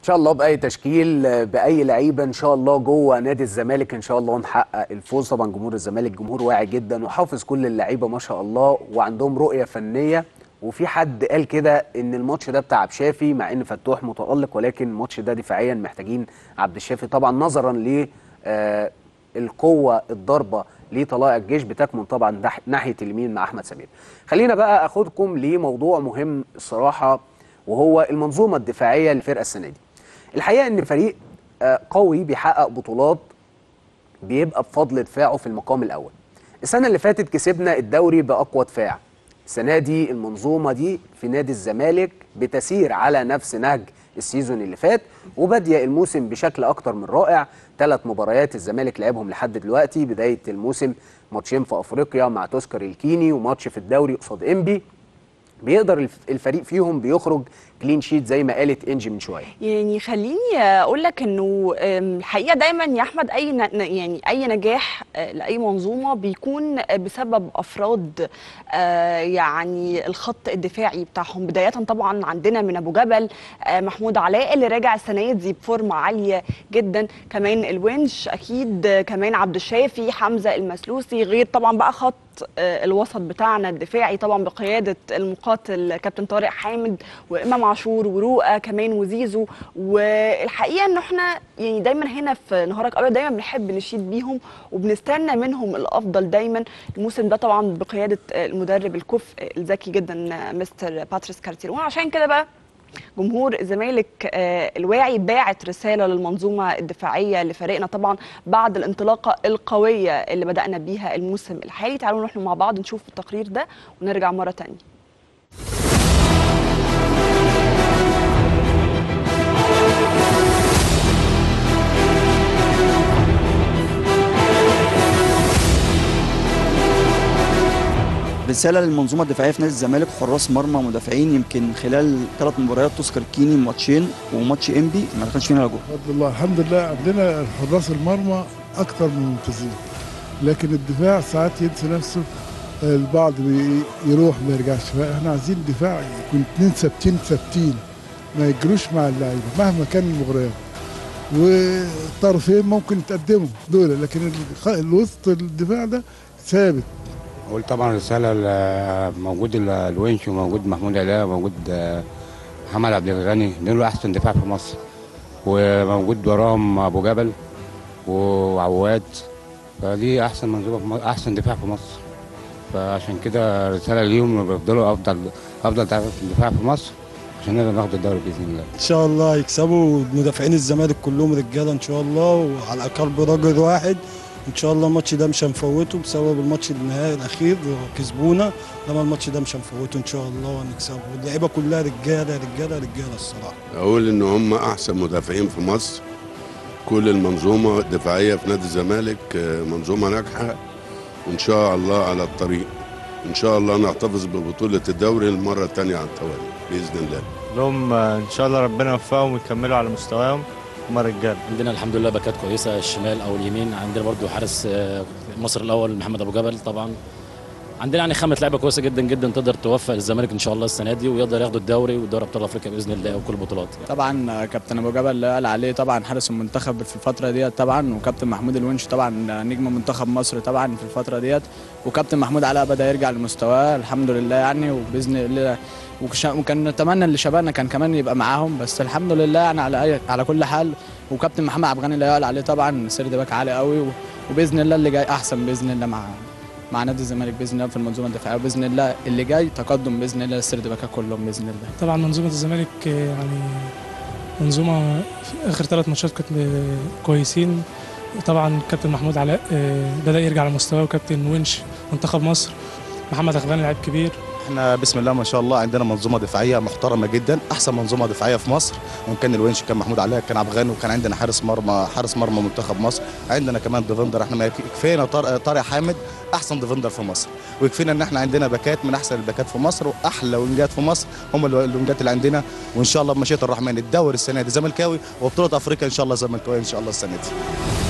شاء الله باي تشكيل باي لعيبه ان شاء الله جوه نادي الزمالك ان شاء الله نحقق الفوز طبعا جمهور الزمالك جمهور واعي جدا وحافظ كل اللعيبه ما شاء الله وعندهم رؤيه فنيه وفي حد قال كده ان الماتش ده بتاع عبد الشافي مع ان فتوح متالق ولكن الماتش ده دفاعيا محتاجين عبد الشافي طبعا نظرا ل آه، القوه الضربه لطلائع الجيش بتكمن طبعا ناح- ناحيه اليمين مع احمد سمير خلينا بقى اخدكم لموضوع مهم الصراحه وهو المنظومه الدفاعيه للفرقه السنه دي الحقيقه ان فريق آه، قوي بيحقق بطولات بيبقى بفضل دفاعه في المقام الاول السنه اللي فاتت كسبنا الدوري باقوى دفاع السنه دي المنظومه دي في نادي الزمالك بتسير على نفس نهج السيزون اللي فات وباديه الموسم بشكل اكتر من رائع ثلاث مباريات الزمالك لعبهم لحد دلوقتي بدايه الموسم ماتشين في افريقيا مع توسكر الكيني وماتش في الدوري قصاد انبي بيقدر الف- الفريق فيهم بيخرج كلين شيت زي ما قالت انجي من شويه يعني خليني اقول لك انه أم، الحقيقه دايما يا احمد اي ن- ن- يعني اي نجاح آه، لاي منظومه بيكون آه، بسبب افراد آه، يعني الخط الدفاعي بتاعهم بدايه طبعا عندنا من ابو جبل آه، محمود علاء اللي راجع السنه دي بفورمه عاليه جدا كمان الونش اكيد آه، كمان عبد الشافي حمزه المسلوسي غير طبعا بقى خط آه، الوسط بتاعنا الدفاعي طبعا بقياده المقاتل كابتن طارق حامد وامام عاشور ورؤى كمان وزيزو والحقيقه ان احنا يعني دايما هنا في نهارك ابيض دايما بنحب نشيد بيهم وبنستنى منهم الافضل دايما الموسم ده طبعا بقياده المدرب الكفء الذكي جدا مستر باتريس كارتيرون عشان كده بقى جمهور الزمالك آه، الواعي باعت رساله للمنظومه الدفاعيه لفريقنا طبعا بعد الانطلاقه القويه اللي بدانا بيها الموسم الحالي تعالوا نروح مع بعض نشوف التقرير ده ونرجع مره تانية رساله للمنظومه الدفاعيه في نادي الزمالك حراس مرمى مدافعين يمكن خلال ثلاث مباريات تذكر كيني ماتشين وماتش انبي ما دخلش فينا ولا جول بفضل الله الحمد لله عندنا حراس المرمى اكتر من ممتازين لكن الدفاع ساعات ينسى نفسه البعض بي- يروح ما يرجعش فاحنا عايزين دفاع يكون اتنين ثابتين ثابتين ما يجروش مع اللعيبه مهما كان المغريات والطرفين ممكن يتقدموا دول لكن الخ- الوسط الدفاع ده ثابت اقول طبعا رساله ل- موجود ال- الونش وموجود محمود علاء وموجود آه، محمد عبد الغني دول احسن دفاع في مصر وموجود وراهم ابو جبل وعواد فدي احسن منظومه في مصر احسن دفاع في مصر فعشان كده رساله ليهم بيفضلوا افضل افضل دفاع في مصر عشان نقدر ناخد الدوري باذن الله ان شاء الله يكسبوا مدافعين الزمالك كلهم رجاله ان شاء الله وعلى الاقل برجل واحد ان شاء الله الماتش ده مش هنفوته بسبب الماتش النهائي الاخير كسبونا لما الماتش ده مش هنفوته ان شاء الله وهنكسبه اللعيبه كلها رجاله رجاله رجاله الصراحه اقول ان هم احسن مدافعين في مصر كل المنظومه الدفاعيه في نادي الزمالك آه، منظومه ناجحه وان شاء الله على الطريق ان شاء الله نحتفظ ببطوله الدوري المره الثانيه على التوالي باذن الله لهم ان شاء الله ربنا يوفقهم ويكملوا على مستواهم هم رجاله عندنا الحمد لله باكات كويسه الشمال او اليمين عندنا برضو حارس آه، مصر الاول محمد ابو جبل طبعا عندنا يعني خامه لعيبه كويسه جدا جدا تقدر توفق الزمالك ان شاء الله السنه دي ويقدر ياخدوا الدوري ودوري ابطال افريقيا باذن الله وكل البطولات يعني. طبعا كابتن ابو جبل اللي قال عليه طبعا حارس المنتخب في الفتره ديت طبعا وكابتن محمود الونش طبعا نجم منتخب مصر طبعا في الفتره ديت وكابتن محمود علاء بدا يرجع لمستواه الحمد لله يعني وباذن الله وكش- وكان نتمنى اللي شبابنا كان كمان يبقى معاهم بس الحمد لله يعني على أي- على كل حال وكابتن محمد عبد الغني اللي قال عليه طبعا سيرد باك عالي قوي و- وباذن الله اللي جاي احسن باذن الله مع مع نادي الزمالك باذن الله في المنظومه الدفاعيه وباذن الله اللي جاي تقدم باذن الله للسيرد باكات كلهم باذن الله طبعا منظومة الزمالك آه، يعني منظومة في آخر ثلاث ماتشات كانت آه، كويسين طبعا كابتن محمود علاء آه، بدأ يرجع لمستواه وكابتن ونش منتخب مصر محمد أغباني لعيب كبير احنا بسم الله ما شاء الله عندنا منظومه دفاعيه محترمه جدا احسن منظومه دفاعيه في مصر وان كان الونش كان محمود علاء كان عبد الغني وكان عندنا حارس مرمى حارس مرمى منتخب مصر عندنا كمان ديفندر احنا ما يكفي- كفاينا طارق طارق حامد احسن ديفندر في مصر ويكفينا ان احنا عندنا باكات من احسن الباكات في مصر واحلى وينجات في مصر هم الو- الوينجات اللي عندنا وان شاء الله بمشيئه الرحمن الدوري السنه دي زملكاوي وبطوله افريقيا ان شاء الله زملكاوي ان شاء الله السنه دي